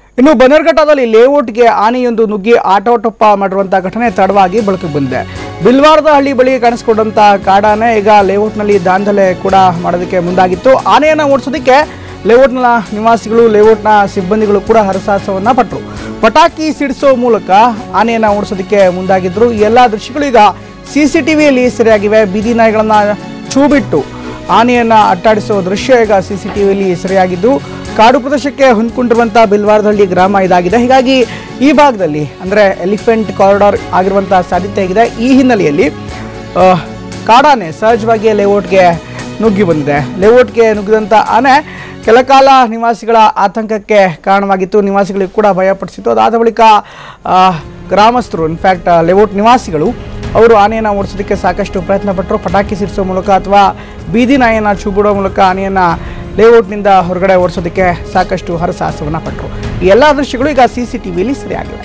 ಇನ್ನು ಬನ್ನೇರ್ಘಟ್ಟದಲ್ಲಿ ಲೇಔಟ್ಗೆ ಆನೆಯೊಂದು ನುಗ್ಗಿ ಆಟೋಟಪ್ಪ ಮಾಡಿರುವಂತಹ ಘಟನೆ ತಡವಾಗಿ ಬೆಳಕಿಗೆ ಬಂದಿದೆ ಬಿಲ್ವಾರದ ಹಳ್ಳಿ ಬಳಿ ಕಾಣಿಸ್ಕೊಂಡಂತ ಕಾಡಾನೆ ಈಗ ಲೇಔಟ್ನಲ್ಲಿ ದಾಂಧಲೆ ಕೂಡ ಮಾಡೋದಕ್ಕೆ ಮುಂದಾಗಿತ್ತು ಆನೆಯನ್ನು ಓಡಿಸೋದಕ್ಕೆ ಲೇಔಟ್ನ ನಿವಾಸಿಗಳು ಲೇಔಟ್ನ ಸಿಬ್ಬಂದಿಗಳು ಕೂಡ ಹರಸಾಹಸವನ್ನ ಪಟ್ಟರು ಪಟಾಕಿ ಸಿಡಿಸೋ ಮೂಲಕ ಆನೆಯನ್ನು ಓಡಿಸೋದಕ್ಕೆ ಮುಂದಾಗಿದ್ರು ಈ ಎಲ್ಲ ದೃಶ್ಯಗಳು ಈಗ ಸಿ ಸಿ ಟಿವಿಯಲ್ಲಿ ಸೆರೆಯಾಗಿವೆ ಬೀದಿ ನಾಯಿಗಳನ್ನ ಛೂ ಬಿಟ್ಟು ಆನೆಯನ್ನ ಅಟ್ಟಾಡಿಸುವ ದೃಶ್ಯ ಈಗ ಸಿ ಸಿ ಟಿವಿಯಲ್ಲಿ ಸೆರೆಯಾಗಿದ್ದು ಕಾಡು ಪ್ರದೇಶಕ್ಕೆ ಹೊಂದ್ಕೊಂಡಿರುವಂತಹ ಬಿಲ್ವಾರದಹಳ್ಳಿ ಗ್ರಾಮ ಇದಾಗಿದೆ ಹೀಗಾಗಿ ಈ ಭಾಗದಲ್ಲಿ ಅಂದರೆ ಎಲಿಫೆಂಟ್ ಕಾರಿಡಾರ್ ಆಗಿರುವಂತಹ ಸಾಧ್ಯತೆ ಆಗಿದೆ ಈ ಹಿನ್ನೆಲೆಯಲ್ಲಿ ಆ, ಕಾಡಾನೆ ಸಹಜವಾಗಿ ಲೇಔಟ್ಗೆ ನುಗ್ಗಿ ಬಂದಿದೆ ಲೇಔಟ್ಗೆ ನುಗ್ಗಿದಂಥ ಆನೆ ಕೆಲಕಾಲ ನಿವಾಸಿಗಳ ಆತಂಕಕ್ಕೆ ಕಾರಣವಾಗಿತ್ತು ನಿವಾಸಿಗಳಿಗೆ ಕೂಡ ಭಯಪಡಿಸಿತ್ತು ಅದಾದ ಬಳಿಕ ಆ, ಗ್ರಾಮಸ್ಥರು ಇನ್ಫ್ಯಾಕ್ಟ್ ಲೇಔಟ್ ನಿವಾಸಿಗಳು ಅವರು ಆನೆಯನ್ನು ಓಡಿಸೋದಕ್ಕೆ ಸಾಕಷ್ಟು ಪ್ರಯತ್ನ ಪಟ್ಟರು ಪಟಾಕಿ ಸಿಡಿಸೋ ಮೂಲಕ ಅಥವಾ ಬೀದಿ ನಾಯಿಯನ್ನು ಚುಬಿಡೋ ಮೂಲಕ ಆನೆಯನ್ನು ಲೇಔಟ್ನಿಂದ ಹೊರಗಡೆ ಓಡಿಸೋದಕ್ಕೆ ಸಾಕಷ್ಟು ಹರಸಾಹಸವನ್ನು ಪಟ್ಟರು ಈ ಎಲ್ಲ ದೃಶ್ಯಗಳು ಈಗ ಸಿ ಸಿ ಟಿ ವಿಯಲ್ಲಿ ಸರಿಯಾಗಿವೆ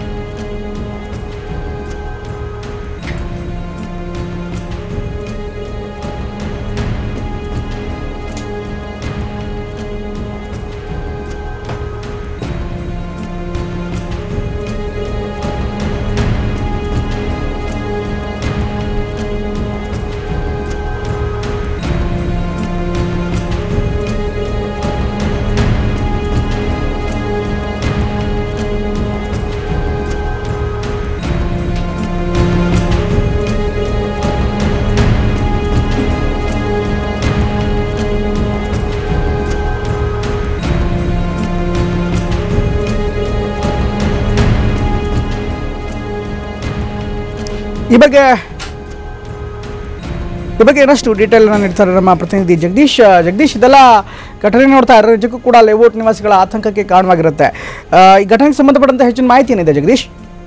ಈ ಬಗ್ಗೆ ಈ ಬಗ್ಗೆ ಏನಷ್ಟು ಡೀಟೇಲ್ ನೀಡ್ತಾರೆ ನಮ್ಮ ಪ್ರತಿನಿಧಿ ಜಗದೀಶ್ ಜಗದೀಶ್ ಇದೆಲ್ಲ ಘಟನೆ ನೋಡ್ತಾ ಇರೋ ನಿಜಕ್ಕೂ ಕೂಡ ಲೇಔಟ್ ನಿವಾಸಿಗಳ ಆತಂಕಕ್ಕೆ ಕಾರಣವಾಗಿರುತ್ತೆ ಆ, ಈ ಘಟನೆಗೆ ಸಂಬಂಧಪಟ್ಟಂತೆ ಹೆಚ್ಚಿನ ಮಾಹಿತಿ ಏನಿದೆ ಜಗದೀಶ್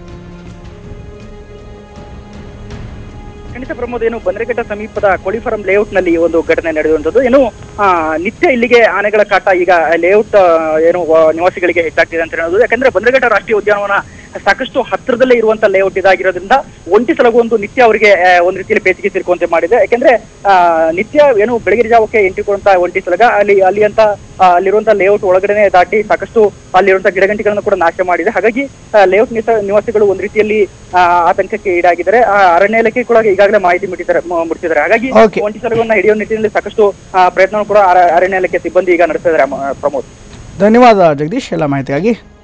ಖಂಡಿತ ಪ್ರಮೋದ್ ಏನು ಬಂದ್ರಘಟ್ಟ ಸಮೀಪದ ಕೋಳಿಫಾರಂ ಲೇಔಟ್ ನಲ್ಲಿ ಈ ಒಂದು ಘಟನೆ ನಡೆದಿರುವಂತದ್ದು ಏನು ಆ, ನಿತ್ಯ ಇಲ್ಲಿಗೆ ಆನೆಗಳ ಕಾಟ ಈಗ ಲೇಔಟ್ ಏನು ವ- ನಿವಾಸಿಗಳಿಗೆ ಹೆಚ್ಚಾಗ್ತಿದೆ ಅಂತ ಹೇಳೋದು ಯಾಕಂದ್ರೆ ಬಂದ್ರಘಟ್ಟ ರಾಷ್ಟ್ರೀಯ ಉದ್ಯಾನವನ ಸಾಕಷ್ಟು ಹತ್ತಿರದಲ್ಲೇ ಇರುವಂತ ಲೇಔಟ್ ಇದಾಗಿರೋದ್ರಿಂದ ಒಂಟಿ ಸಲಗು ಒಂದು ನಿತ್ಯ ಅವರಿಗೆ ಆ, ಒಂದ್ ರೀತಿಯಲ್ಲಿ ಬೇಸಿಗೆ ತಿರ್ಕೊಂತೆ ಮಾಡಿದೆ ಯಾಕಂದ್ರೆ ಆ, ನಿತ್ಯ ಏನು ಬೆಳಗಿನ ಜಾವಕ್ಕೆ ಎಂಟ್ರಿ ಕೊಡುವಂತ ಒಂಟಿ ಸಲಗ ಅಲ್ಲಿ ಅಲ್ಲಿ ಅಂತ ಆ, ಅಲ್ಲಿರುವಂತ ಲೇಔಟ್ ಒಳಗಡೆನೆ ದಾಟಿ ಸಾಕಷ್ಟು ಅಲ್ಲಿರುವಂತ ಗಿಡಗಂಟಿಗಳನ್ನ ಕೂಡ ನಾಶ ಮಾಡಿದೆ ಹಾಗಾಗಿ ಲೇಔಟ್ ನಿವಾಸಿಗಳು ಒಂದ್ ರೀತಿಯಲ್ಲಿ ಆ, ಆತಂಕಕ್ಕೆ ಈಡಾಗಿದ್ದಾರೆ ಆ, ಅರಣ್ಯ ಇಲಾಖೆ ಕೂಡ ಈಗಾಗಲೇ ಮಾಹಿತಿ ಮುಟ್ಟಿದ್ದಾರೆ ಮ- ಮುಟ್ಟಿದ್ದಾರೆ ಹಾಗಾಗಿ Okay. ಒಂಟಿ ಸಲಗನ್ನ ಹಿಡಿಯೋ ನಿಟ್ಟಿನಲ್ಲಿ ಸಾಕಷ್ಟು ಆ, ಪ್ರಯತ್ನ ಕೂಡ ಅರ- ಅರಣ್ಯ ಇಲಾಖೆ ಸಿಬ್ಬಂದಿ ಈಗ ನಡೆಸ್ತಾ ಇದ್ದಾರೆ ಮ- ಪ್ರಮೋದ್ ಧನ್ಯವಾದ ಜಗದೀಶ್ ಎಲ್ಲ ಮಾಹಿತಿಗಾಗಿ